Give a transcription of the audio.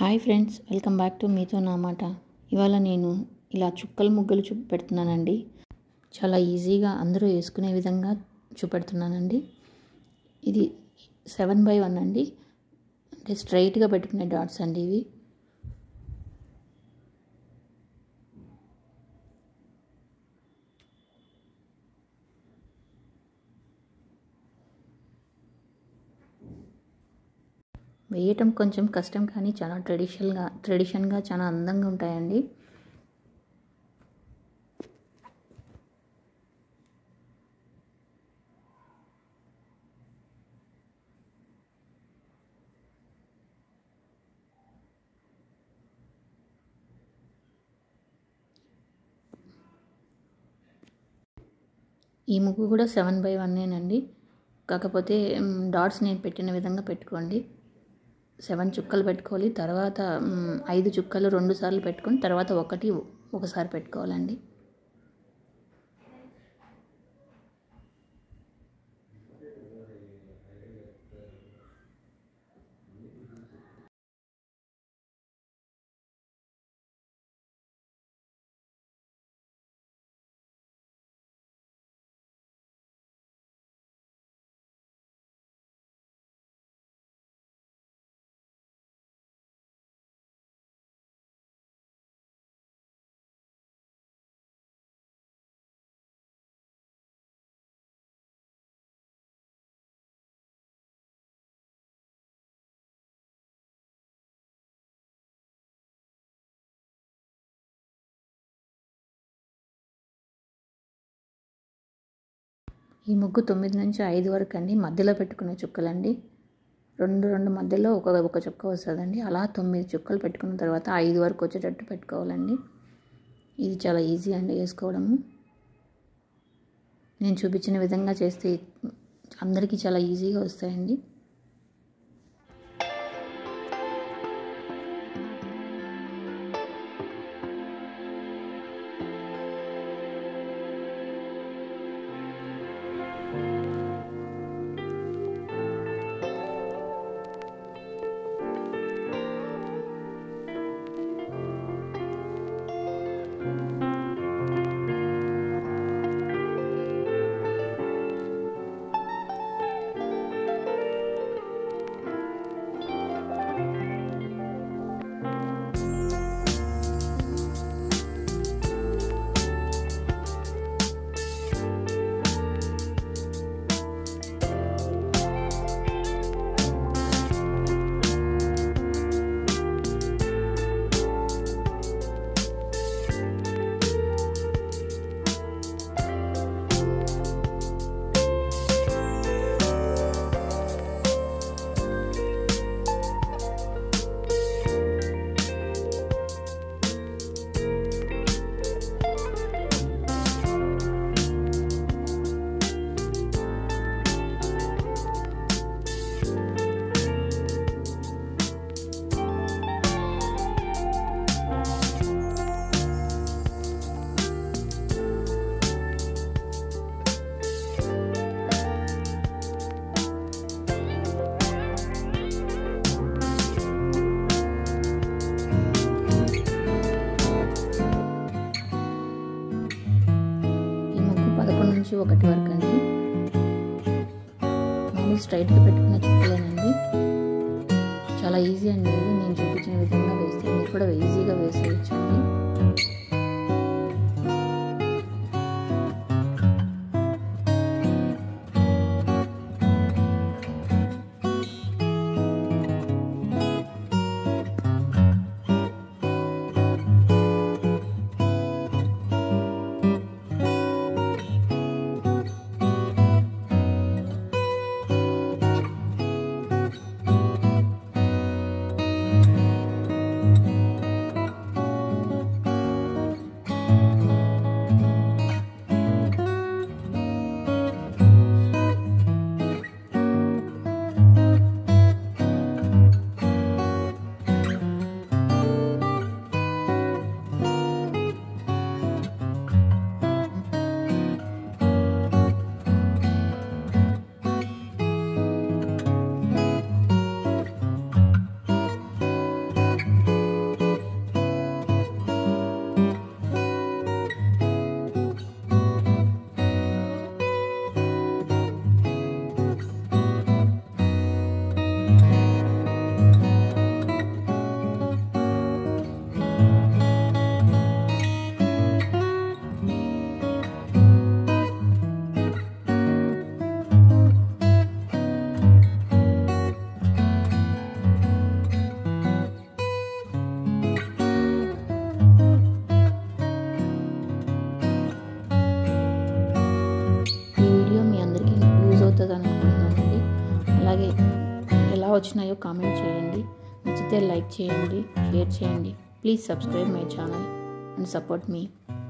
hi friends welcome back to మీతో నా మాట ఇవాళ నేను ఇలా చుక్కల ముగ్గులు చూపెడుతున్నానండి చాలా ఈజీగా అందరూ వేసుకునే విధంగా చూపెడుతున్నానండి ఇది సెవెన్ బై వన్ అండి అంటే స్ట్రైట్గా పెట్టుకునే డాట్స్ అండి ఇవి వేయటం కొంచెం కష్టం కానీ చాలా ట్రెడిషనల్గా ట్రెడిషన్గా చాలా అందంగా ఉంటాయండి ఈ ముగ్గు కూడా సెవెన్ బై వన్నేనండి కాకపోతే డాట్స్ నేను పెట్టిన విధంగా పెట్టుకోండి సెవెన్ చుక్కలు పెట్టుకోవాలి తర్వాత ఐదు చుక్కలు రెండు సార్లు పెట్టుకొని తర్వాత ఒకటి ఒకసారి పెట్టుకోవాలండి ఈ ముగ్గు తొమ్మిది నుంచి ఐదు వరకు అండి మధ్యలో పెట్టుకునే చుక్కలండి రెండు రెండు మధ్యలో ఒక ఒక చుక్క వస్తుందండి అలా తొమ్మిది చుక్కలు పెట్టుకున్న తర్వాత ఐదు వరకు వచ్చేటట్టు పెట్టుకోవాలండి ఇది చాలా ఈజీ అండి వేసుకోవడము నేను చూపించిన విధంగా చేస్తే అందరికీ చాలా ఈజీగా వస్తాయండి పదకొండు నుంచి ఒకటి వరకు అండి మామూలు స్ట్రైట్గా పెట్టుకునే చుక్కలేనండి చాలా ఈజీ అండి ఇది నేను చూపించిన విధంగా వేస్తే మీరు కూడా ఈజీగా వేసేయచ్చు అండి అలాగే ఎలా వచ్చినాయో కామెంట్ చేయండి నచ్చితే లైక్ చేయండి షేర్ చేయండి please subscribe my channel and support me